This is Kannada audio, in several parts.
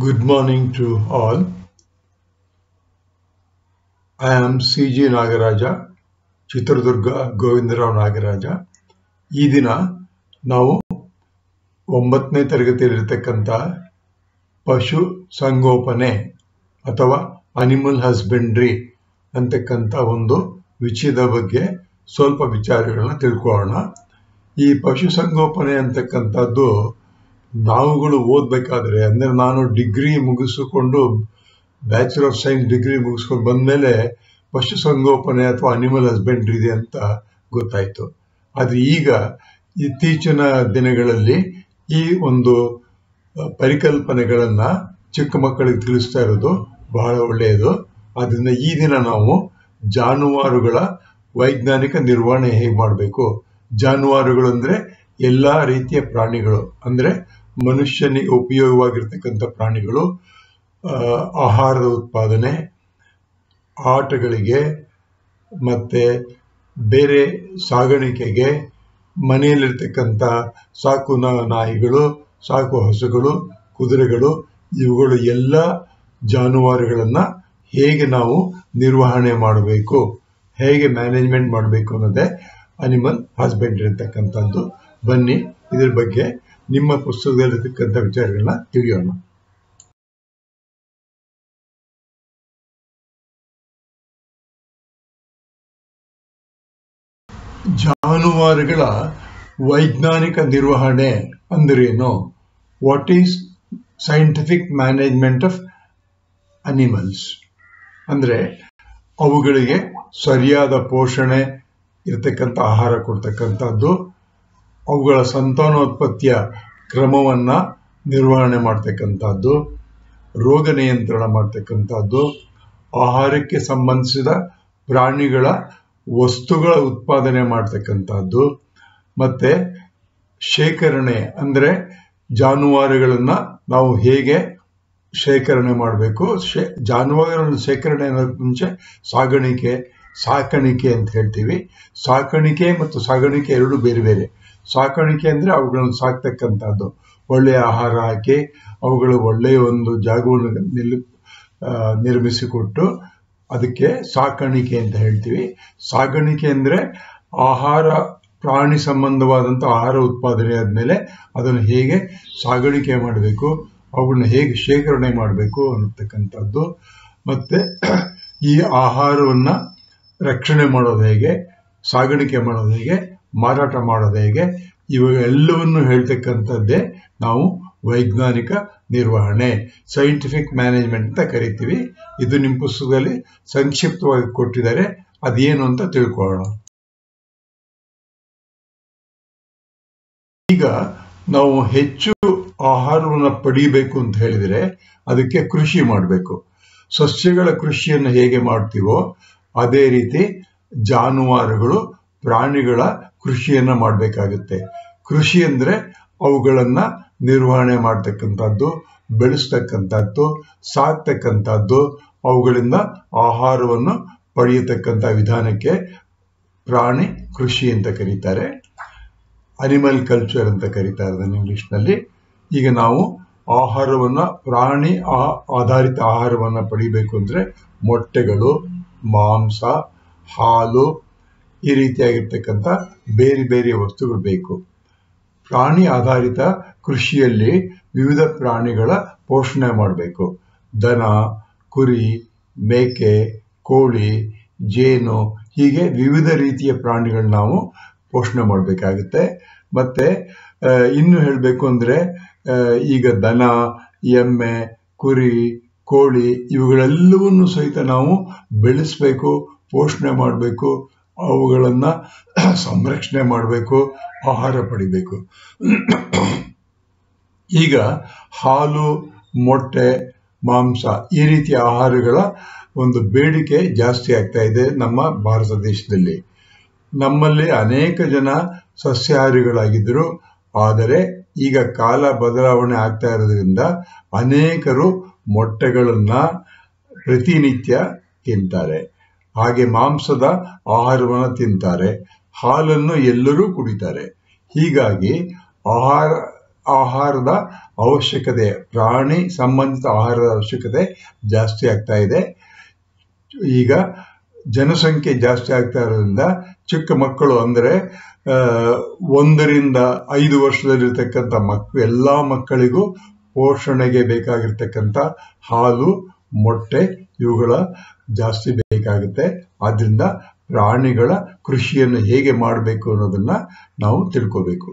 Good morning to all. I am C.G. Nagaraja Chitradurga Govinda Rao Nagaraja ಈ ದಿನ ನಾವು ಒಂಬತ್ತನೇ ತರಗತಿಯಲ್ಲಿರ್ತಕ್ಕಂಥ ಪಶು ಸಂಗೋಪನೆ ಅಥವಾ ಅನಿಮಲ್ ಹಸ್ಬೆಂಡ್ರಿ ಅಂತಕ್ಕಂಥ ಒಂದು ವಿಷಯದ ಬಗ್ಗೆ ಸ್ವಲ್ಪ ವಿಚಾರಗಳನ್ನ ತಿಳ್ಕೊಳ್ಳೋಣ ಈ ಪಶು ಸಂಗೋಪನೆ ಅಂತಕ್ಕಂಥದ್ದು ನಾವುಗಳು ಓದಬೇಕಾದ್ರೆ ಅಂದರೆ ನಾನು ಡಿಗ್ರಿ ಮುಗಿಸಿಕೊಂಡು ಬ್ಯಾಚುಲರ್ ಆಫ್ ಸೈನ್ಸ್ ಡಿಗ್ರಿ ಮುಗಿಸ್ಕೊಂಡು ಬಂದಮೇಲೆ ಪಶು ಸಂಗೋಪನೆ ಅಥವಾ ಅನಿಮಲ್ ಹಸ್ಬೆಂಡ್ರಿ ಇದೆ ಅಂತ ಗೊತ್ತಾಯಿತು ಆದರೆ ಈಗ ಇತ್ತೀಚಿನ ದಿನಗಳಲ್ಲಿ ಈ ಒಂದು ಪರಿಕಲ್ಪನೆಗಳನ್ನು ಚಿಕ್ಕ ಮಕ್ಕಳಿಗೆ ತಿಳಿಸ್ತಾ ಇರೋದು ಬಹಳ ಒಳ್ಳೆಯದು ಆದ್ದರಿಂದ ಈ ದಿನ ನಾವು ಜಾನುವಾರುಗಳ ವೈಜ್ಞಾನಿಕ ನಿರ್ವಹಣೆ ಹೇಗೆ ಮಾಡಬೇಕು ಜಾನುವಾರುಗಳು ಅಂದರೆ ಎಲ್ಲ ರೀತಿಯ ಪ್ರಾಣಿಗಳು ಅಂದರೆ ಮನುಷ್ಯನಿಗೆ ಉಪಯೋಗವಾಗಿರ್ತಕ್ಕಂಥ ಪ್ರಾಣಿಗಳು ಆಹಾರದ ಉತ್ಪಾದನೆ ಆಟಗಳಿಗೆ ಮತ್ತು ಬೇರೆ ಸಾಗಾಣಿಕೆಗೆ ಮನೆಯಲ್ಲಿರ್ತಕ್ಕಂಥ ಸಾಕು ನಾಯಿಗಳು ಸಾಕು ಹಸುಗಳು ಕುದುರೆಗಳು ಇವುಗಳು ಎಲ್ಲ ಜಾನುವಾರುಗಳನ್ನು ಹೇಗೆ ನಾವು ನಿರ್ವಹಣೆ ಮಾಡಬೇಕು ಹೇಗೆ ಮ್ಯಾನೇಜ್ಮೆಂಟ್ ಮಾಡಬೇಕು ಅನ್ನೋದೇ ಅನಿಮಲ್ ಹಸ್ಬೆಂಡ್ರಿ ಅಂತಕ್ಕಂಥದ್ದು ಬನ್ನಿ ಇದ್ರ ಬಗ್ಗೆ ನಿಮ್ಮ ಪುಸ್ತಕದಲ್ಲಿರ್ತಕ್ಕಂಥ ವಿಚಾರಗಳನ್ನ ತಿಳಿಯೋಣ ಜಾನುವಾರುಗಳ ವೈಜ್ಞಾನಿಕ ನಿರ್ವಹಣೆ ಅಂದ್ರೇನು what is scientific management of animals ಅಂದರೆ ಅವುಗಳಿಗೆ ಸರಿಯಾದ ಪೋಷಣೆ ಇರತಕ್ಕಂಥ ಆಹಾರ ಕೊಡ್ತಕ್ಕಂಥದ್ದು ಅವುಗಳ ಸಂತಾನೋತ್ಪತ್ತಿಯ ಕ್ರಮವನ್ನು ನಿರ್ವಹಣೆ ಮಾಡ್ತಕ್ಕಂಥದ್ದು ರೋಗ ನಿಯಂತ್ರಣ ಮಾಡ್ತಕ್ಕಂಥದ್ದು ಆಹಾರಕ್ಕೆ ಸಂಬಂಧಿಸಿದ ಪ್ರಾಣಿಗಳ ವಸ್ತುಗಳ ಉತ್ಪಾದನೆ ಮಾಡ್ತಕ್ಕಂಥದ್ದು ಮತ್ತು ಶೇಖರಣೆ ಅಂದರೆ ಜಾನುವಾರುಗಳನ್ನು ನಾವು ಹೇಗೆ ಶೇಖರಣೆ ಮಾಡಬೇಕು ಶೇ ಜಾನುವಾರುಗಳನ್ನು ಶೇಖರಣೆ ಅನ್ನೋದಕ್ಕೆ ಮುಂಚೆ ಸಾಗಾಣಿಕೆ ಸಾಕಾಣಿಕೆ ಅಂತ ಹೇಳ್ತೀವಿ ಸಾಕಾಣಿಕೆ ಮತ್ತು ಸಾಗಾಣಿಕೆ ಎರಡು ಬೇರೆ ಬೇರೆ ಸಾಕಾಣಿಕೆ ಅಂದರೆ ಅವುಗಳನ್ನು ಸಾಕ್ತಕ್ಕಂಥದ್ದು ಒಳ್ಳೆಯ ಆಹಾರ ಹಾಕಿ ಅವುಗಳು ಒಳ್ಳೆಯ ಒಂದು ಜಾಗವನ್ನು ನಿಲ್ ನಿರ್ಮಿಸಿಕೊಟ್ಟು ಅದಕ್ಕೆ ಸಾಕಾಣಿಕೆ ಅಂತ ಹೇಳ್ತೀವಿ ಸಾಗಾಣಿಕೆ ಅಂದರೆ ಆಹಾರ ಪ್ರಾಣಿ ಸಂಬಂಧವಾದಂಥ ಆಹಾರ ಉತ್ಪಾದನೆ ಆದಮೇಲೆ ಅದನ್ನು ಹೇಗೆ ಸಾಗಾಣಿಕೆ ಮಾಡಬೇಕು ಅವುಗಳನ್ನ ಹೇಗೆ ಶೇಖರಣೆ ಮಾಡಬೇಕು ಅನ್ನತಕ್ಕಂಥದ್ದು ಮತ್ತು ಈ ಆಹಾರವನ್ನು ರಕ್ಷಣೆ ಮಾಡೋದು ಹೇಗೆ ಸಾಗಾಣಿಕೆ ಮಾಡೋದು ಹೇಗೆ ಮಾರಾಟ ಮಾಡೋದು ಹೇಗೆ ಇವೆಲ್ಲವನ್ನು ಹೇಳ್ತಕ್ಕಂಥದ್ದೇ ನಾವು ವೈಜ್ಞಾನಿಕ ನಿರ್ವಹಣೆ ಸೈಂಟಿಫಿಕ್ ಮ್ಯಾನೇಜ್ಮೆಂಟ್ ಅಂತ ಕರಿತೀವಿ ಇದು ನಿಮ್ಮ ಪುಸ್ತಕದಲ್ಲಿ ಸಂಕ್ಷಿಪ್ತವಾಗಿ ಕೊಟ್ಟಿದ್ದಾರೆ ಅದೇನು ಅಂತ ತಿಳ್ಕೊಳ್ಳೋಣ ಈಗ ನಾವು ಹೆಚ್ಚು ಆಹಾರವನ್ನು ಪಡಿಬೇಕು ಅಂತ ಹೇಳಿದರೆ ಅದಕ್ಕೆ ಕೃಷಿ ಮಾಡಬೇಕು ಸಸ್ಯಗಳ ಕೃಷಿಯನ್ನು ಹೇಗೆ ಮಾಡ್ತೀವೋ ಅದೇ ರೀತಿ ಜಾನುವಾರುಗಳು ಪ್ರಾಣಿಗಳ ಕೃಷಿಯನ್ನು ಮಾಡಬೇಕಾಗುತ್ತೆ ಕೃಷಿ ಅಂದರೆ ಅವುಗಳನ್ನು ನಿರ್ವಹಣೆ ಮಾಡ್ತಕ್ಕಂಥದ್ದು ಬೆಳೆಸ್ತಕ್ಕಂಥದ್ದು ಸಾಕ್ತಕ್ಕಂಥದ್ದು ಅವುಗಳಿಂದ ಆಹಾರವನ್ನು ಪಡೆಯತಕ್ಕಂಥ ವಿಧಾನಕ್ಕೆ ಪ್ರಾಣಿ ಕೃಷಿ ಅಂತ ಕರೀತಾರೆ ಅನಿಮಲ್ ಕಲ್ಚರ್ ಅಂತ ಕರೀತಾರೆ ಅದನ್ನು ಇಂಗ್ಲಿಷ್ನಲ್ಲಿ ಈಗ ನಾವು ಆಹಾರವನ್ನು ಪ್ರಾಣಿ ಆಧಾರಿತ ಆಹಾರವನ್ನು ಪಡಿಬೇಕು ಅಂದರೆ ಮೊಟ್ಟೆಗಳು ಮಾಂಸ ಹಾಲು ಈ ರೀತಿಯಾಗಿರ್ತಕ್ಕಂಥ ಬೇರೆ ಬೇರೆ ವಸ್ತುಗಳು ಬೇಕು ಪ್ರಾಣಿ ಆಧಾರಿತ ಕೃಷಿಯಲ್ಲಿ ವಿವಿಧ ಪ್ರಾಣಿಗಳ ಪೋಷಣೆ ಮಾಡಬೇಕು ದನ ಕುರಿ ಮೇಕೆ ಕೋಳಿ ಜೇನು ಹೀಗೆ ವಿವಿಧ ರೀತಿಯ ಪ್ರಾಣಿಗಳನ್ನ ನಾವು ಪೋಷಣೆ ಮಾಡಬೇಕಾಗುತ್ತೆ ಮತ್ತೆ ಇನ್ನು ಹೇಳಬೇಕು ಅಂದರೆ ಈಗ ದನ ಎಮ್ಮೆ ಕುರಿ ಕೋಳಿ ಇವುಗಳೆಲ್ಲವನ್ನು ಸಹಿತ ನಾವು ಬೆಳೆಸಬೇಕು ಪೋಷಣೆ ಮಾಡಬೇಕು ಅವುಗಳನ್ನು ಸಂರಕ್ಷಣೆ ಮಾಡಬೇಕು ಆಹಾರ ಪಡಿಬೇಕು ಈಗ ಹಾಲು ಮೊಟ್ಟೆ ಮಾಂಸ ಈ ರೀತಿಯ ಆಹಾರಗಳ ಒಂದು ಬೇಡಿಕೆ ಜಾಸ್ತಿ ಆಗ್ತಾ ಇದೆ ನಮ್ಮ ಭಾರತ ದೇಶದಲ್ಲಿ ನಮ್ಮಲ್ಲಿ ಅನೇಕ ಜನ ಸಸ್ಯಾಹಾರಿಗಳಾಗಿದ್ದರು ಆದರೆ ಈಗ ಕಾಲ ಬದಲಾವಣೆ ಆಗ್ತಾ ಇರೋದ್ರಿಂದ ಅನೇಕರು ಮೊಟ್ಟೆಗಳನ್ನು ಪ್ರತಿನಿತ್ಯ ತಿಂತಾರೆ ಹಾಗೆ ಮಾಂಸದ ಆಹಾರವನ್ನು ತಿಂತಾರೆ ಹಾಲನ್ನು ಎಲ್ಲರೂ ಕುಡಿತಾರೆ ಹೀಗಾಗಿ ಆಹಾರ ಆಹಾರದ ಅವಶ್ಯಕತೆ ಪ್ರಾಣಿ ಸಂಬಂಧಿತ ಆಹಾರದ ಅವಶ್ಯಕತೆ ಜಾಸ್ತಿ ಆಗ್ತಾ ಇದೆ ಈಗ ಜನಸಂಖ್ಯೆ ಜಾಸ್ತಿ ಆಗ್ತಾ ಇರೋದ್ರಿಂದ ಚಿಕ್ಕ ಮಕ್ಕಳು ಅಂದ್ರೆ ಆ, ಒಂದರಿಂದ ಐದು ವರ್ಷದಲ್ಲಿರ್ತಕ್ಕಂಥ ಮಕ್ಕಳು ಎಲ್ಲಾ ಮಕ್ಕಳಿಗೂ ಪೋಷಣೆಗೆ ಬೇಕಾಗಿರ್ತಕ್ಕಂಥ ಹಾಲು ಮೊಟ್ಟೆ ಇವುಗಳ ಜಾಸ್ತಿ ಬೇಕಾಗುತ್ತೆ ಆದ್ರಿಂದ ಪ್ರಾಣಿಗಳ ಕೃಷಿಯನ್ನು ಹೇಗೆ ಮಾಡಬೇಕು ಅನ್ನೋದನ್ನ ನಾವು ತಿಳ್ಕೋಬೇಕು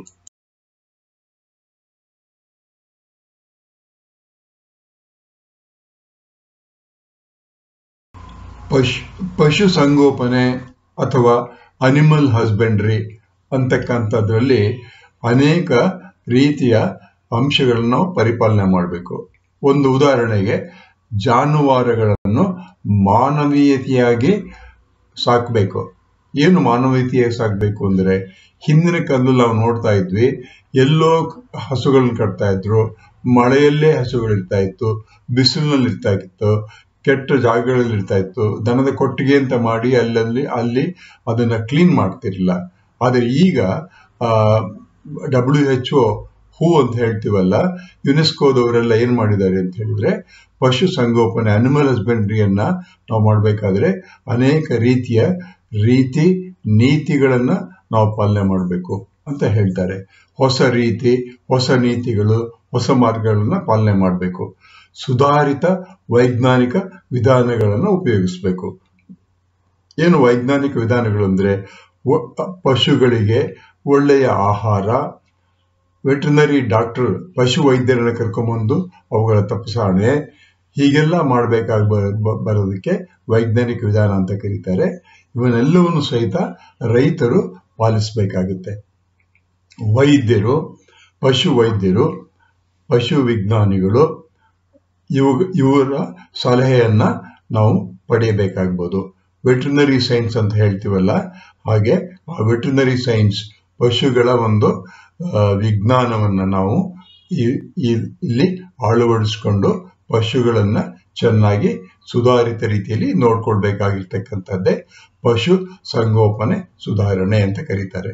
ಪಶು ಪಶು ಸಂಗೋಪನೆ ಅಥವಾ ಅನಿಮಲ್ ಹಸ್ಬೆಂಡ್ರಿ ಅಂತಕ್ಕಂಥದ್ರಲ್ಲಿ ಅನೇಕ ರೀತಿಯ ಅಂಶಗಳನ್ನು ನಾವು ಪರಿಪಾಲನೆ ಮಾಡಬೇಕು ಒಂದು ಉದಾಹರಣೆಗೆ ಜಾನುವಾರುಗಳನ್ನು ಮಾನವೀಯತೆಯಾಗಿ ಸಾಕಬೇಕು ಏನು ಮಾನವೀಯತೆಯಾಗಿ ಸಾಕಬೇಕು ಅಂದ್ರೆ ಹಿಂದಿನ ಕಾಲದಲ್ಲಿ ನಾವು ನೋಡ್ತಾ ಇದ್ವಿ ಎಲ್ಲೋ ಹಸುಗಳನ್ನ ಕಟ್ತಾ ಇದ್ರು ಮಳೆಯಲ್ಲೇ ಹಸುಗಳು ಇರ್ತಾ ಇತ್ತು ಬಿಸಿಲಿನಲ್ಲಿ ಇರ್ತಾ ಇತ್ತು ಕೆಟ್ಟ ಜಾಗಗಳಲ್ಲಿ ಇರ್ತಾ ಇತ್ತು ದನದ ಕೊಟ್ಟಿಗೆ ಅಂತ ಮಾಡಿ ಅಲ್ಲಲ್ಲಿ ಅಲ್ಲಿ ಅದನ್ನ ಕ್ಲೀನ್ ಮಾಡ್ತಿರ್ಲಿಲ್ಲ ಆದ್ರೆ ಈಗ ಡಬ್ಲ್ಯೂ ಎಚ್ ಒ ಹೂ ಅಂತ ಹೇಳ್ತೀವಲ್ಲ ಯುನೆಸ್ಕೋದವರೆಲ್ಲ ಏನ್ ಮಾಡಿದ್ದಾರೆ ಅಂತ ಹೇಳಿದ್ರೆ ಪಶು ಸಂಗೋಪನೆ ಅನಿಮಲ್ ಹಸ್ಬೆಂಡ್ರಿಯನ್ನ ನಾವು ಮಾಡಬೇಕಾದ್ರೆ ಅನೇಕ ರೀತಿಯ ರೀತಿ ನೀತಿಗಳನ್ನ ನಾವು ಪಾಲನೆ ಮಾಡಬೇಕು ಅಂತ ಹೇಳ್ತಾರೆ ಹೊಸ ರೀತಿ ಹೊಸ ನೀತಿಗಳು ಹೊಸ ಮಾರ್ಗಗಳನ್ನ ಪಾಲನೆ ಮಾಡಬೇಕು ಸುಧಾರಿತ ವೈಜ್ಞಾನಿಕ ವಿಧಾನಗಳನ್ನು ಉಪಯೋಗಿಸಬೇಕು ಏನು ವೈಜ್ಞಾನಿಕ ವಿಧಾನಗಳು ಅಂದ್ರೆ ಒ- ಪಶುಗಳಿಗೆ ಒಳ್ಳೆಯ ಆಹಾರ ವೆಟರ್ನರಿ ಡಾಕ್ಟರ್ ಪಶು ವೈದ್ಯರನ್ನ ಕರ್ಕೊಂಬಂದು ಅವುಗಳ ತಪಾಸಣೆ ಹೀಗೆಲ್ಲ ಮಾಡಬೇಕಾಗಿ ಬರೋದಕ್ಕೆ ವೈಜ್ಞಾನಿಕ ವಿಧಾನ ಅಂತ ಕರೀತಾರೆ ಇವನ್ನೆಲ್ಲವನ್ನು ಸಹಿತ ರೈತರು ಪಾಲಿಸಬೇಕಾಗುತ್ತೆ ವೈದ್ಯರು ಪಶು ವೈದ್ಯರು ಪಶು ವಿಜ್ಞಾನಿಗಳು ಇವು ಇವರ ಸಲಹೆಯನ್ನ ನಾವು ಪಡೆಯಬೇಕಾಗ್ಬೋದು ವೆಟರ್ನರಿ ಸೈನ್ಸ್ ಅಂತ ಹೇಳ್ತೀವಲ್ಲ ಹಾಗೆ ಆ ವೆಟರ್ನರಿ ಸೈನ್ಸ್ ಪಶುಗಳ ಒಂದು ಆ, ವಿಜ್ಞಾನವನ್ನ ನಾವು ಈ- ಈ- ಇಲ್ಲಿ ಅಳವಡಿಸ್ಕೊಂಡು ಪಶುಗಳನ್ನ ಚೆನ್ನಾಗಿ ಸುಧಾರಿತ ರೀತಿಯಲ್ಲಿ ನೋಡ್ಕೊಳ್ಬೇಕಾಗಿರ್ತಕ್ಕಂಥದ್ದೇ ಪಶು ಸಂಗೋಪನೆ ಸುಧಾರಣೆ ಅಂತ ಕರೀತಾರೆ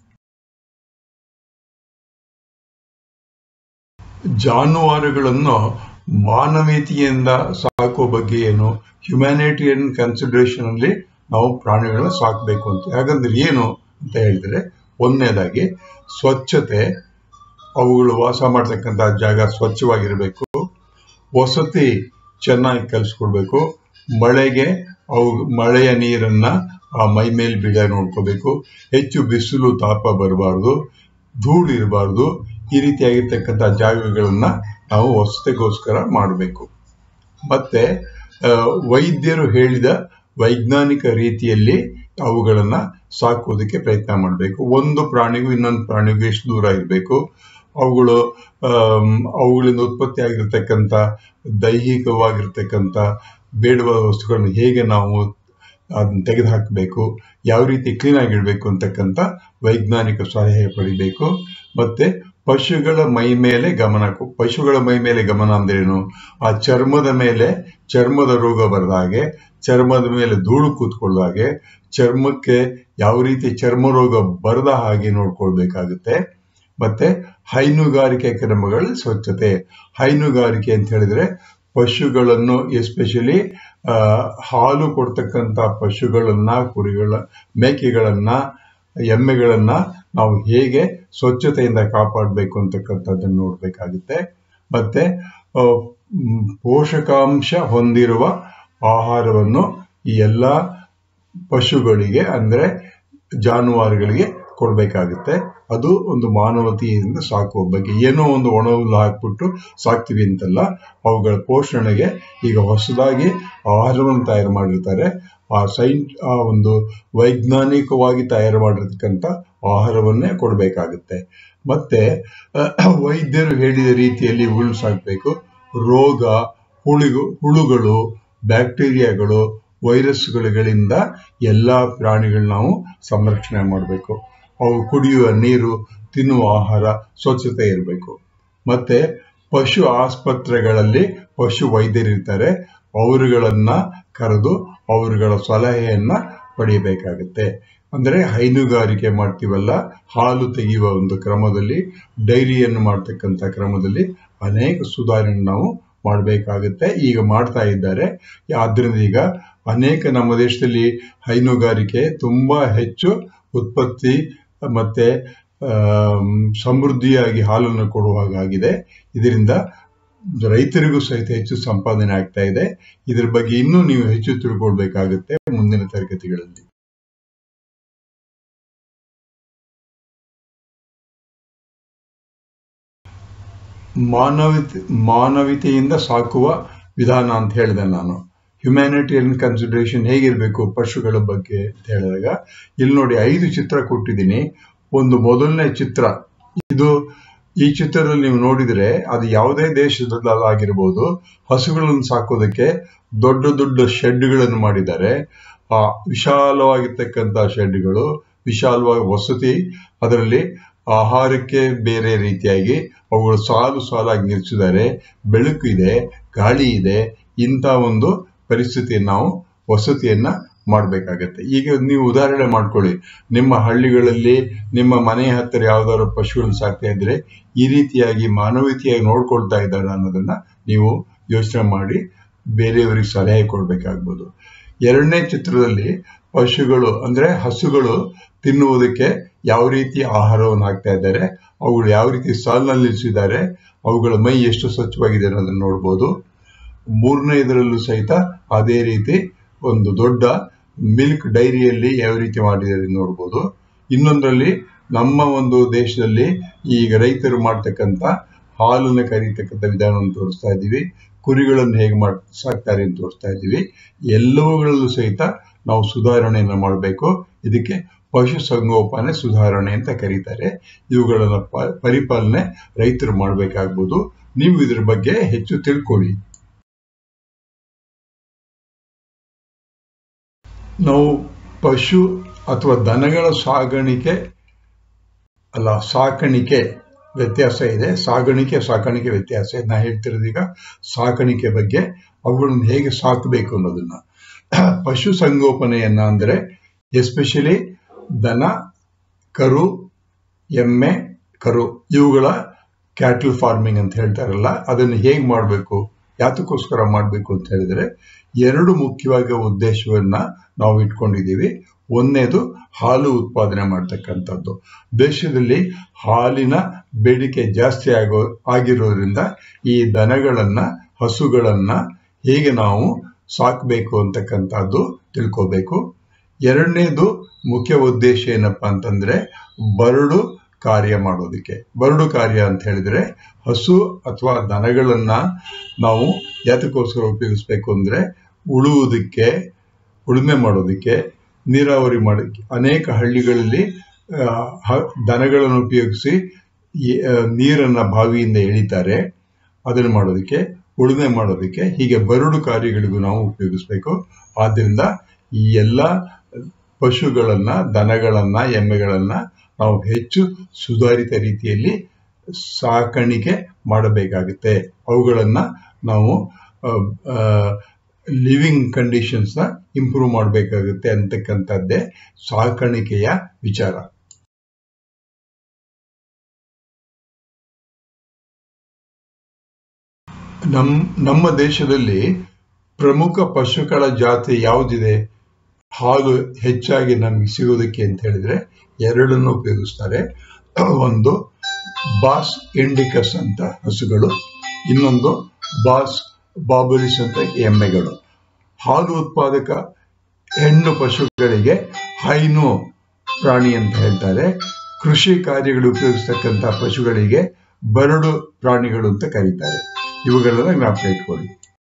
ಜಾನುವಾರುಗಳನ್ನು ಮಾನವೀಯತೆಯಿಂದ ಸಾಕುವ ಬಗ್ಗೆ ಏನು ಹ್ಯುಮ್ಯಾನಿಟಿಯನ್ ಕನ್ಸಿಡರೇಷನ್ ಅಲ್ಲಿ ನಾವು ಪ್ರಾಣಿಗಳನ್ನ ಸಾಕಬೇಕು ಅಂತ ಯಾಕಂದ್ರೆ ಏನು ಅಂತ ಹೇಳಿದ್ರೆ ಒಂದನೇದಾಗಿ ಸ್ವಚ್ಛತೆ ಅವುಗಳು ವಾಸ ಮಾಡ್ತಕ್ಕಂಥ ಜಾಗ ಸ್ವಚ್ಛವಾಗಿರಬೇಕು ವಸತಿ ಚೆನ್ನಾಗಿ ಕಲಿಸ್ಕೊಡ್ಬೇಕು ಮಳೆಗೆ ಅವು ಮಳೆಯ ನೀರನ್ನ ಆ ಮೈ ಮೇಲೆ ಬೀಳ ನೋಡ್ಕೋಬೇಕು ಹೆಚ್ಚು ಬಿಸಿಲು ತಾಪ ಬರಬಾರ್ದು ಧೂಳು ಇರಬಾರ್ದು ಈ ರೀತಿಯಾಗಿರ್ತಕ್ಕಂಥ ಜಾಗಗಳನ್ನ ನಾವು ವಸತಿಗೋಸ್ಕರ ಮಾಡಬೇಕು ಮತ್ತೆ ಆ, ವೈದ್ಯರು ಹೇಳಿದ ವೈಜ್ಞಾನಿಕ ರೀತಿಯಲ್ಲಿ ಅವುಗಳನ್ನ ಸಾಕೋದಕ್ಕೆ ಪ್ರಯತ್ನ ಮಾಡಬೇಕು ಒಂದು ಪ್ರಾಣಿಗೂ ಇನ್ನೊಂದು ಪ್ರಾಣಿಗೂ ಎಷ್ಟು ದೂರ ಇರಬೇಕು ಅವುಗಳು ಆಮ್, ಅವುಗಳಿಂದ ಉತ್ಪತ್ತಿ ಆಗಿರ್ತಕ್ಕಂಥ ದೈಹಿಕವಾಗಿರ್ತಕ್ಕಂಥ ಬೇಡವಾದ ವಸ್ತುಗಳನ್ನು ಹೇಗೆ ನಾವು ಅದನ್ನ ತೆಗೆದುಹಾಕಬೇಕು ಯಾವ ರೀತಿ ಕ್ಲೀನ್ ಆಗಿಡ್ಬೇಕು ಅಂತಕ್ಕಂಥ ವೈಜ್ಞಾನಿಕ ಸಲಹೆ ಪಡಿಬೇಕು ಮತ್ತೆ ಪಶುಗಳ ಮೈ ಮೇಲೆ ಗಮನ ಕೊ- ಪಶುಗಳ ಮೈ ಮೇಲೆ ಗಮನ ಅಂದ್ರೇನು ಆ ಚರ್ಮದ ಮೇಲೆ ಚರ್ಮದ ರೋಗ ಬರದ ಹಾಗೆ ಚರ್ಮದ ಮೇಲೆ ಧೂಳು ಕೂತ್ಕೊಳ್ಳೋ ಹಾಗೆ ಚರ್ಮಕ್ಕೆ ಯಾವ ರೀತಿ ಚರ್ಮ ರೋಗ ಬರದ ಹಾಗೆ ನೋಡ್ಕೊಳ್ಬೇಕಾಗುತ್ತೆ ಮತ್ತೆ ಹೈನುಗಾರಿಕೆ ಕ್ರಮಗಳ ಸ್ವಚ್ಛತೆ ಹೈನುಗಾರಿಕೆ ಅಂತ ಹೇಳಿದ್ರೆ ಪಶುಗಳನ್ನು ಎಸ್ಪೆಷಲಿ ಹಾಲು ಕೊಡ್ತಕ್ಕಂಥ ಪಶುಗಳನ್ನ ಕುರಿಗಳ ಮೇಕೆಗಳನ್ನ ಎಮ್ಮೆಗಳನ್ನ ನಾವು ಹೇಗೆ ಸ್ವಚ್ಛತೆಯಿಂದ ಕಾಪಾಡಬೇಕು ಅಂತಕ್ಕಂಥದ್ದನ್ನು ನೋಡ್ಬೇಕಾಗುತ್ತೆ ಮತ್ತೆ ಆ, ಮ್, ಪೋಷಕಾಂಶ ಹೊಂದಿರುವ ಆಹಾರವನ್ನು ಈ ಎಲ್ಲ ಪಶುಗಳಿಗೆ ಅಂದ್ರೆ ಜಾನುವಾರುಗಳಿಗೆ ಕೊಡ್ಬೇಕಾಗುತ್ತೆ ಅದು ಒಂದು ಮಾನವತೆಯಿಂದ ಸಾಕುವ ಬಗ್ಗೆ ಏನೋ ಒಂದು ಒಣ ಹುಲ್ಲು ಹಾಕ್ಬಿಟ್ಟು ಸಾಕ್ತಿವಿ ಅಂತಲ್ಲ ಅವುಗಳ ಪೋಷಣೆಗೆ ಈಗ ಹೊಸದಾಗಿ ಆಹಾರವನ್ನು ತಯಾರು ಮಾಡಿರ್ತಾರೆ ಆ ಸೈನ್ ಆ ಒಂದು ವೈಜ್ಞಾನಿಕವಾಗಿ ತಯಾರು ಮಾಡಿರ್ತಕ್ಕಂಥ ಆಹಾರವನ್ನೇ ಕೊಡಬೇಕಾಗುತ್ತೆ ಮತ್ತೆ ಅಹ್, ವೈದ್ಯರು ಹೇಳಿದ ರೀತಿಯಲ್ಲಿ ಹುಳು ಸಾಕಬೇಕು ರೋಗ ಹುಳುಗು ಹುಳುಗಳು ಬ್ಯಾಕ್ಟೀರಿಯಾಗಳು ವೈರಸ್ಗಳಿಂದ ಎಲ್ಲಾ ಪ್ರಾಣಿಗಳು ನಾವು ಸಂರಕ್ಷಣೆ ಮಾಡಬೇಕು ಅವು ಕುಡಿಯುವ ನೀರು ತಿನ್ನುವ ಆಹಾರ ಸ್ವಚ್ಛತೆ ಇರಬೇಕು ಮತ್ತೆ ಪಶು ಆಸ್ಪತ್ರೆಗಳಲ್ಲಿ ಪಶು ವೈದ್ಯರಿರ್ತಾರೆ ಅವರುಗಳನ್ನ ಕರೆದು ಅವರುಗಳ ಸಲಹೆಯನ್ನ ಪಡೆಯಬೇಕಾಗುತ್ತೆ ಅಂದರೆ ಹೈನುಗಾರಿಕೆ ಮಾಡ್ತೀವಲ್ಲ ಹಾಲು ತೆಗೆಯುವ ಒಂದು ಕ್ರಮದಲ್ಲಿ ಡೈರಿಯನ್ನು ಮಾಡ್ತಕ್ಕಂಥ ಕ್ರಮದಲ್ಲಿ ಅನೇಕ ಸುಧಾರಣೆ ನಾವು ಮಾಡಬೇಕಾಗುತ್ತೆ ಈಗ ಮಾಡ್ತಾ ಇದ್ದಾರೆ ಆದ್ರಿಂದ ಈಗ ಅನೇಕ ನಮ್ಮ ದೇಶದಲ್ಲಿ ಹೈನುಗಾರಿಕೆ ತುಂಬಾ ಹೆಚ್ಚು ಉತ್ಪತ್ತಿ ಮತ್ತೆ ಸಮೃದ್ಧಿಯಾಗಿ ಹಾಲನ್ನು ಕೊಡುವ ಹಾಗಾಗಿದೆ ಇದರಿಂದ ರೈತರಿಗೂ ಸಹಿತ ಹೆಚ್ಚು ಸಂಪಾದನೆ ಆಗ್ತಾ ಇದೆ ಇದ್ರ ಬಗ್ಗೆ ಇನ್ನೂ ನೀವು ಹೆಚ್ಚು ತಿಳ್ಕೊಳ್ಬೇಕಾಗುತ್ತೆ ಮುಂದಿನ ತರಗತಿಗಳಲ್ಲಿ ಮಾನವಿತೆ ಮಾನವೀಯತೆಯಿಂದ ಸಾಕುವ ವಿಧಾನ ಅಂತ ಹೇಳಿದೆ ನಾನು ಹ್ಯುಮ್ಯಾನಿಟೇರಿಯನ್ ಕನ್ಸಿಡರೇಷನ್ ಹೇಗಿರಬೇಕು ಪಶುಗಳ ಬಗ್ಗೆ ಅಂತ ಹೇಳಿದಾಗ ಇಲ್ಲಿ ನೋಡಿ ಐದು ಚಿತ್ರ ಕೊಟ್ಟಿದ್ದೀನಿ ಒಂದು ಮೊದಲನೇ ಚಿತ್ರ ಇದು ಈ ಚಿತ್ರದಲ್ಲಿ ನೀವು ನೋಡಿದ್ರೆ ಅದು ಯಾವುದೇ ದೇಶದಲ್ಲಾಗಿರ್ಬೋದು ಹಸುಗಳನ್ನು ಸಾಕೋದಕ್ಕೆ ದೊಡ್ಡ ದೊಡ್ಡ ಶೆಡ್ಗಳನ್ನು ಮಾಡಿದ್ದಾರೆ ಆ ವಿಶಾಲವಾಗಿರ್ತಕ್ಕಂಥ ಶೆಡ್ಗಳು ವಿಶಾಲವಾಗಿ ವಸತಿ ಅದರಲ್ಲಿ ಆಹಾರಕ್ಕೆ ಬೇರೆ ರೀತಿಯಾಗಿ ಅವುಗಳು ಸಾಲು ಸಾಲಾಗಿ ನಿಲ್ಲಿಸಿದ್ದಾರೆ ಬೆಳಕು ಇದೆ ಗಾಳಿ ಇದೆ ಇಂಥ ಒಂದು ಪರಿಸ್ಥಿತಿಯನ್ನು ನಾವು ವಸತಿಯನ್ನ ಮಾಡಬೇಕಾಗತ್ತೆ ಈಗ ನೀವು ಉದಾಹರಣೆ ಮಾಡ್ಕೊಳ್ಳಿ ನಿಮ್ಮ ಹಳ್ಳಿಗಳಲ್ಲಿ ನಿಮ್ಮ ಮನೆ ಹತ್ತಿರ ಯಾವ್ದಾದ್ರು ಪಶುಗಳನ್ನು ಸಾಕ್ತಾ ಇದ್ರೆ ಈ ರೀತಿಯಾಗಿ ಮಾನವೀಯತೆಯಾಗಿ ನೋಡ್ಕೊಳ್ತಾ ಇದ್ದಾರೆ ಅನ್ನೋದನ್ನ ನೀವು ಯೋಚನೆ ಮಾಡಿ ಬೇರೆಯವರಿಗೆ ಸಲಹೆ ಕೊಡ್ಬೇಕಾಗ್ಬೋದು ಎರಡನೇ ಚಿತ್ರದಲ್ಲಿ ಪಶುಗಳು ಅಂದ್ರೆ ಹಸುಗಳು ತಿನ್ನುವುದಕ್ಕೆ ಯಾವ ರೀತಿ ಆಹಾರವನ್ನು ಹಾಕ್ತಾ ಇದ್ದಾರೆ ಅವುಗಳು ಯಾವ ರೀತಿ ಸಾಲಿನಲ್ಲಿ ನಿಲ್ಲಿಸಿದ್ದಾರೆ ಅವುಗಳ ಮೈ ಎಷ್ಟು ಸ್ವಚ್ಛವಾಗಿದೆ ಅನ್ನೋದನ್ನ ನೋಡ್ಬೋದು ಮೂರನೇ ಇದರಲ್ಲೂ ಸಹಿತ ಅದೇ ರೀತಿ ಒಂದು ದೊಡ್ಡ ಮಿಲ್ಕ್ ಡೈರಿಯಲ್ಲಿ ಯಾವ ರೀತಿ ಮಾಡಿದ್ದಾರೆ ನೋಡ್ಬೋದು ಇನ್ನೊಂದರಲ್ಲಿ ನಮ್ಮ ಒಂದು ದೇಶದಲ್ಲಿ ಈಗ ರೈತರು ಮಾಡ್ತಕ್ಕಂಥ ಹಾಲನ್ನು ಕರೀತಕ್ಕಂಥ ವಿಧಾನವನ್ನು ತೋರಿಸ್ತಾ ಇದ್ದೀವಿ ಕುರಿಗಳನ್ನು ಹೇಗೆ ಮಾಡ್ ಸಾಕ್ತಾರೆ ಅಂತ ತೋರಿಸ್ತಾ ಇದ್ದೀವಿ ಎಲ್ಲವುಗಳಲ್ಲೂ ಸಹಿತ ನಾವು ಸುಧಾರಣೆಯನ್ನು ಮಾಡಬೇಕು ಇದಕ್ಕೆ ಪಶು ಸಂಗೋಪನೆ ಸುಧಾರಣೆ ಅಂತ ಕರೀತಾರೆ ಇವುಗಳನ್ನ ಪರಿಪಾಲನೆ ರೈತರು ಮಾಡಬೇಕಾಗ್ಬೋದು ನೀವು ಇದ್ರ ಬಗ್ಗೆ ಹೆಚ್ಚು ತಿಳ್ಕೊಳ್ಳಿ ನಾವು ಪಶು ಅಥವಾ ದನಗಳ ಸಾಗಾಣಿಕೆ ಅಲ್ಲ ಸಾಕಾಣಿಕೆ ವ್ಯತ್ಯಾಸ ಇದೆ ಸಾಗಾಣಿಕೆ ಸಾಕಾಣಿಕೆ ವ್ಯತ್ಯಾಸ ನಾ ಹೇಳ್ತಿರೋದೀಗ ಸಾಕಾಣಿಕೆ ಬಗ್ಗೆ ಅವುಗಳನ್ನು ಹೇಗೆ ಸಾಕಬೇಕು ಅನ್ನೋದನ್ನ ಪಶು ಸಂಗೋಪನೆಯನ್ನ ಅಂದ್ರೆ ಎಸ್ಪೆಷಲಿ ದನ ಕರು ಎಮ್ಮೆ ಕರು ಇವುಗಳ ಕ್ಯಾಟಲ್ ಫಾರ್ಮಿಂಗ್ ಅಂತ ಹೇಳ್ತಾರಲ್ಲ ಅದನ್ನು ಹೇಗೆ ಮಾಡಬೇಕು ಯಾತಕ್ಕೋಸ್ಕರ ಮಾಡಬೇಕು ಅಂತ ಹೇಳಿದ್ರೆ ಎರಡು ಮುಖ್ಯವಾಗಿ ಉದ್ದೇಶವನ್ನ ನಾವು ಇಟ್ಕೊಂಡಿದ್ದೀವಿ ಒಂದನೇದು ಹಾಲು ಉತ್ಪಾದನೆ ಮಾಡ್ತಕ್ಕಂಥದ್ದು ದೇಶದಲ್ಲಿ ಹಾಲಿನ ಬೇಡಿಕೆ ಜಾಸ್ತಿ ಆಗೋ ಆಗಿರೋದ್ರಿಂದ ಈ ದನಗಳನ್ನ ಹಸುಗಳನ್ನ ಹೇಗೆ ನಾವು ಸಾಕಬೇಕು ಅಂತಕ್ಕಂಥದ್ದು ತಿಳ್ಕೋಬೇಕು ಎರಡನೇದು ಮುಖ್ಯ ಉದ್ದೇಶ ಏನಪ್ಪಾ ಅಂತಂದ್ರೆ ಬರಡು ಕಾರ್ಯ ಮಾಡೋದಕ್ಕೆ ಬರಡು ಕಾರ್ಯ ಅಂತ ಹೇಳಿದ್ರೆ ಹಸು ಅಥವಾ ದನಗಳನ್ನ ನಾವು ಯಾತಕ್ಕೋಸ್ಕರ ಉಪಯೋಗಿಸ್ಬೇಕು ಅಂದ್ರೆ ಉಳುವುದಕ್ಕೆ ಉಳುಮೆ ಮಾಡೋದಕ್ಕೆ ನೀರಾವರಿ ಮಾಡೋದಕ್ಕೆ ಅನೇಕ ಹಳ್ಳಿಗಳಲ್ಲಿ ದನಗಳನ್ನು ಉಪಯೋಗಿಸಿ ನೀರನ್ನ ಬಾವಿಯಿಂದ ಎಳಿತಾರೆ ಅದನ್ನು ಮಾಡೋದಕ್ಕೆ ಉಳುಮೆ ಮಾಡೋದಕ್ಕೆ ಹೀಗೆ ಬರಡು ಕಾರ್ಯಗಳಿಗೂ ನಾವು ಉಪಯೋಗಿಸ್ಬೇಕು ಆದ್ದರಿಂದ ಈ ಎಲ್ಲ ಪಶುಗಳನ್ನ ದನಗಳನ್ನ ಎಮ್ಮೆಗಳನ್ನ ನಾವು ಹೆಚ್ಚು ಸುಧಾರಿತ ರೀತಿಯಲ್ಲಿ ಸಾಕಾಣಿಕೆ ಮಾಡಬೇಕಾಗುತ್ತೆ ಅವುಗಳನ್ನ ನಾವು ಲಿವಿಂಗ್ ಕಂಡೀಷನ್ಸ್ ನ ಇಂಪ್ರೂವ್ ಮಾಡಬೇಕಾಗುತ್ತೆ ಅಂತಕ್ಕಂಥದ್ದೇ ಸಾಕಾಣಿಕೆಯ ವಿಚಾರ ನಮ್ ನಮ್ಮ ದೇಶದಲ್ಲಿ ಪ್ರಮುಖ ಪಶುಗಳ ಜಾತಿ ಯಾವುದಿದೆ ಹಾಲು ಹೆಚ್ಚಾಗಿ ನಮಗೆ ಸಿಗೋದಕ್ಕೆ ಅಂತ ಹೇಳಿದ್ರೆ ಎರಡನ್ನು ಉಪಯೋಗಿಸ್ತಾರೆ ಒಂದು ಬಾಸ್ ಇಂಡಿಕಸ್ ಅಂತ ಹಸುಗಳು ಇನ್ನೊಂದು ಬಾಸ್ ಬಾಬುಲಿಸ್ ಅಂತ ಎಮ್ಮೆಗಳು ಹಾಲು ಉತ್ಪಾದಕ ಹೆಣ್ಣು ಪಶುಗಳಿಗೆ ಹೈನು ಪ್ರಾಣಿ ಅಂತ ಹೇಳ್ತಾರೆ ಕೃಷಿ ಕಾರ್ಯಗಳು ಉಪಯೋಗಿಸ್ತಕ್ಕಂಥ ಪಶುಗಳಿಗೆ ಬರಡು ಪ್ರಾಣಿಗಳು ಅಂತ ಕರೀತಾರೆ ಇವುಗಳನ್ನ ಜ್ಞಾಪಕ ಇಟ್ಕೊಳ್ಳಿ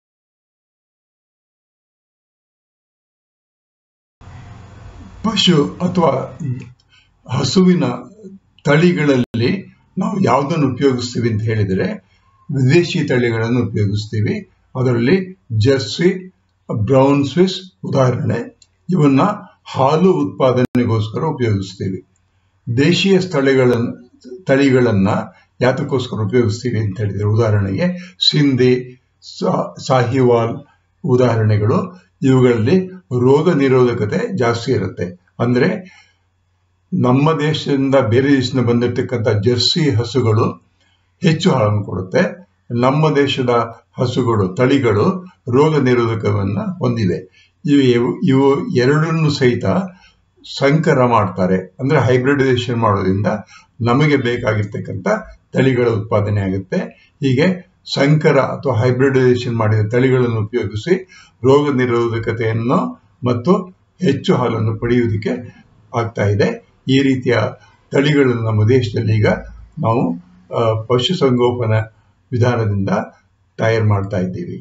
ಪಶು ಅಥವಾ ಹಸುವಿನ ತಳಿಗಳಲ್ಲಿ ನಾವು ಯಾವುದನ್ನು ಉಪಯೋಗಿಸ್ತೀವಿ ಅಂತ ಹೇಳಿದರೆ ವಿದೇಶಿ ತಳಿಗಳನ್ನು ಉಪಯೋಗಿಸ್ತೀವಿ ಅದರಲ್ಲಿ ಜರ್ಸಿ ಬ್ರೌನ್ ಸ್ವಿಸ್ ಉದಾಹರಣೆ ಇವನ್ನ ಹಾಲು ಉತ್ಪಾದನೆಗೋಸ್ಕರ ಉಪಯೋಗಿಸ್ತೀವಿ ದೇಶೀಯ ಸ್ಥಳಗಳನ್ನ ತಳಿಗಳನ್ನ ಯಾತಕ್ಕೋಸ್ಕರ ಉಪಯೋಗಿಸ್ತೀವಿ ಅಂತ ಹೇಳಿದ್ರೆ ಉದಾಹರಣೆಗೆ ಸಿಂಧಿ ಸಾಹಿವಾಲ್ ಉದಾಹರಣೆಗಳು ಇವುಗಳಲ್ಲಿ ರೋಗ ನಿರೋಧಕತೆ ಜಾಸ್ತಿ ಇರುತ್ತೆ ಅಂದ್ರೆ ನಮ್ಮ ದೇಶದಿಂದ ಬೇರೆ ದೇಶದಿಂದ ಬಂದಿರತಕ್ಕಂಥ ಜರ್ಸಿ ಹಸುಗಳು ಹೆಚ್ಚು ಹಾಲನ್ನು ಕೊಡುತ್ತೆ ನಮ್ಮ ದೇಶದ ಹಸುಗಳು ತಳಿಗಳು ರೋಗ ನಿರೋಧಕವನ್ನ ಹೊಂದಿವೆ ಇವು ಇವು ಎರಡನ್ನು ಸಹಿತ ಸಂಕರ ಮಾಡ್ತಾರೆ ಅಂದ್ರೆ ಹೈಬ್ರಿಡೈಸೇಷನ್ ಮಾಡೋದ್ರಿಂದ ನಮಗೆ ಬೇಕಾಗಿರ್ತಕ್ಕಂಥ ತಳಿಗಳ ಉತ್ಪಾದನೆ ಆಗುತ್ತೆ ಹೀಗೆ ಸಂಕರ ಅಥವಾ ಹೈಬ್ರಿಡೈಸೇಷನ್ ಮಾಡಿದ ತಳಿಗಳನ್ನು ಉಪಯೋಗಿಸಿ ರೋಗ ನಿರೋಧಕತೆಯನ್ನು ಮತ್ತು ಹೆಚ್ಚು ಹಾಲನ್ನು ಪಡೆಯುವುದಕ್ಕೆ ಆಗ್ತಾ ಇದೆ ಈ ರೀತಿಯ ತಳಿಗಳನ್ನು ನಮ್ಮ ದೇಶದಲ್ಲಿ ಈಗ ನಾವು ಪಶುಸಂಗೋಪನಾ ವಿಧಾನದಿಂದ ತಯಾರು ಮಾಡ್ತಾ ಇದ್ದೀವಿ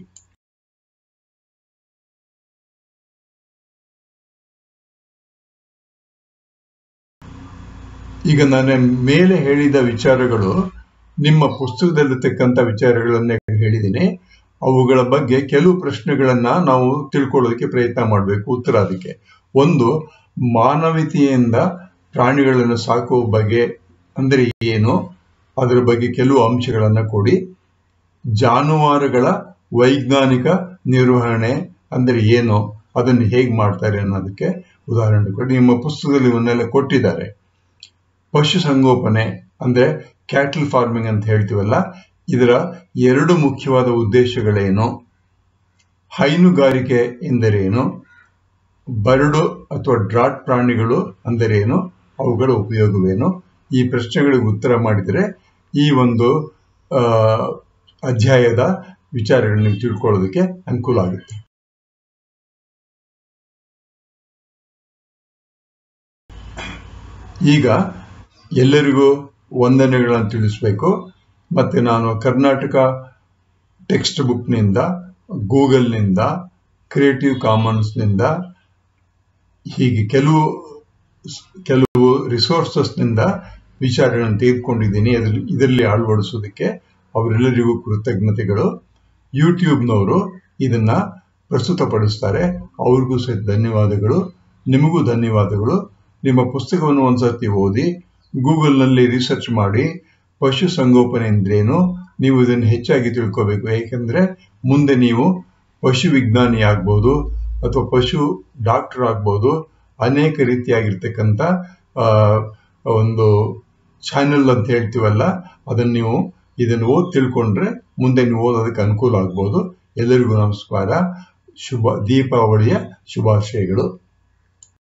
ಈಗ ನಾನು ಮೇಲೆ ಹೇಳಿದ ವಿಚಾರಗಳು ನಿಮ್ಮ ಪುಸ್ತಕದಲ್ಲಿರ್ತಕ್ಕಂಥ ವಿಚಾರಗಳನ್ನೇ ಹೇಳಿದ್ದೀನಿ ಅವುಗಳ ಬಗ್ಗೆ ಕೆಲವು ಪ್ರಶ್ನೆಗಳನ್ನ ನಾವು ತಿಳ್ಕೊಳ್ಳೋದಕ್ಕೆ ಪ್ರಯತ್ನ ಮಾಡಬೇಕು ಉತ್ತರ ಅದಕ್ಕೆ ಒಂದು ಮಾನವೀಯತೆಯಿಂದ ಪ್ರಾಣಿಗಳನ್ನು ಸಾಕುವ ಬಗ್ಗೆ ಅಂದ್ರೆ ಏನು ಅದರ ಬಗ್ಗೆ ಕೆಲವು ಅಂಶಗಳನ್ನ ಕೊಡಿ ಜಾನುವಾರುಗಳ ವೈಜ್ಞಾನಿಕ ನಿರ್ವಹಣೆ ಅಂದ್ರೆ ಏನು ಅದನ್ನು ಹೇಗೆ ಮಾಡ್ತಾರೆ ಅನ್ನೋದಕ್ಕೆ ಉದಾಹರಣೆ ಕೊಡಿ ನಿಮ್ಮ ಪುಸ್ತಕದಲ್ಲಿ ಇವನ್ನೆಲ್ಲ ಕೊಟ್ಟಿದ್ದಾರೆ ಪಶುಸಂಗೋಪನೆ ಅಂದ್ರೆ ಕ್ಯಾಟಲ್ ಫಾರ್ಮಿಂಗ್ ಅಂತ ಹೇಳ್ತೀವಲ್ಲ ಇದರ ಎರಡು ಮುಖ್ಯವಾದ ಉದ್ದೇಶಗಳೇನು ಹೈನುಗಾರಿಕೆ ಎಂದರೇನು ಬರಡು ಅಥವಾ ಡ್ರಾಟ್ ಪ್ರಾಣಿಗಳು ಅಂದರೇನು ಅವುಗಳ ಉಪಯೋಗವೇನು ಈ ಪ್ರಶ್ನೆಗಳಿಗೆ ಉತ್ತರ ಮಾಡಿದರೆ ಈ ಒಂದು ಅಧ್ಯಾಯದ ವಿಚಾರಗಳನ್ನ ತಿಳ್ಕೊಳ್ಳೋದಕ್ಕೆ ಅನುಕೂಲ ಆಗುತ್ತೆ ಈಗ ಎಲ್ಲರಿಗೂ ವಂದನೆಗಳನ್ನು ತಿಳಿಸ್ಬೇಕು ಮತ್ತೆ ನಾನು ಕರ್ನಾಟಕ ಟೆಕ್ಸ್ಟ್ ಬುಕ್ನಿಂದ ಗೂಗಲ್ನಿಂದ ಕ್ರಿಯೇಟಿವ್ ಕಾಮನ್ಸ್ನಿಂದ ಹೀಗೆ ಕೆಲವು ಕೆಲವು ರಿಸೋರ್ಸಸ್ನಿಂದ ವಿಚಾರಗಳನ್ನು ತೆಗೆದುಕೊಂಡಿದ್ದೀನಿ ಅದರಲ್ಲಿ ಇದರಲ್ಲಿ ಅಳವಡಿಸೋದಕ್ಕೆ ಅವರೆಲ್ಲರಿಗೂ ಕೃತಜ್ಞತೆಗಳು ಯೂಟ್ಯೂಬ್ನವರು ಇದನ್ನ ಪ್ರಸ್ತುತಪಡಿಸ್ತಾರೆ ಅವ್ರಿಗೂ ಸಹಿತ ಧನ್ಯವಾದಗಳು ನಿಮಗೂ ಧನ್ಯವಾದಗಳು ನಿಮ್ಮ ಪುಸ್ತಕವನ್ನು ಒಂದ್ಸತಿ ಓದಿ ಗೂಗಲ್ನಲ್ಲಿ ರಿಸರ್ಚ್ ಮಾಡಿ ಪಶು ಸಂಗೋಪನೆ ಅಂದ್ರೇನು ನೀವು ಇದನ್ನು ಹೆಚ್ಚಾಗಿ ತಿಳ್ಕೋಬೇಕು ಏಕೆಂದ್ರೆ ಮುಂದೆ ನೀವು ಪಶು ವಿಜ್ಞಾನಿ ಆಗ್ಬೋದು ಅಥವಾ ಪಶು ಡಾಕ್ಟರ್ ಆಗ್ಬೋದು ಅನೇಕ ರೀತಿಯಾಗಿರ್ತಕ್ಕಂಥ ಒಂದು ಚಾನೆಲ್ ಅಂತ ಹೇಳ್ತೀವಲ್ಲ ಅದನ್ನು ನೀವು ಇದನ್ನು ಓದಿ ತಿಳ್ಕೊಂಡ್ರೆ ಮುಂದೆ ನೀವು ಓದೋದಕ್ಕೆ ಅನುಕೂಲ ಆಗ್ಬೋದು ಎಲ್ಲರಿಗೂ ನಮಸ್ಕಾರ ಶುಭ ದೀಪಾವಳಿಯ ಶುಭಾಶಯಗಳು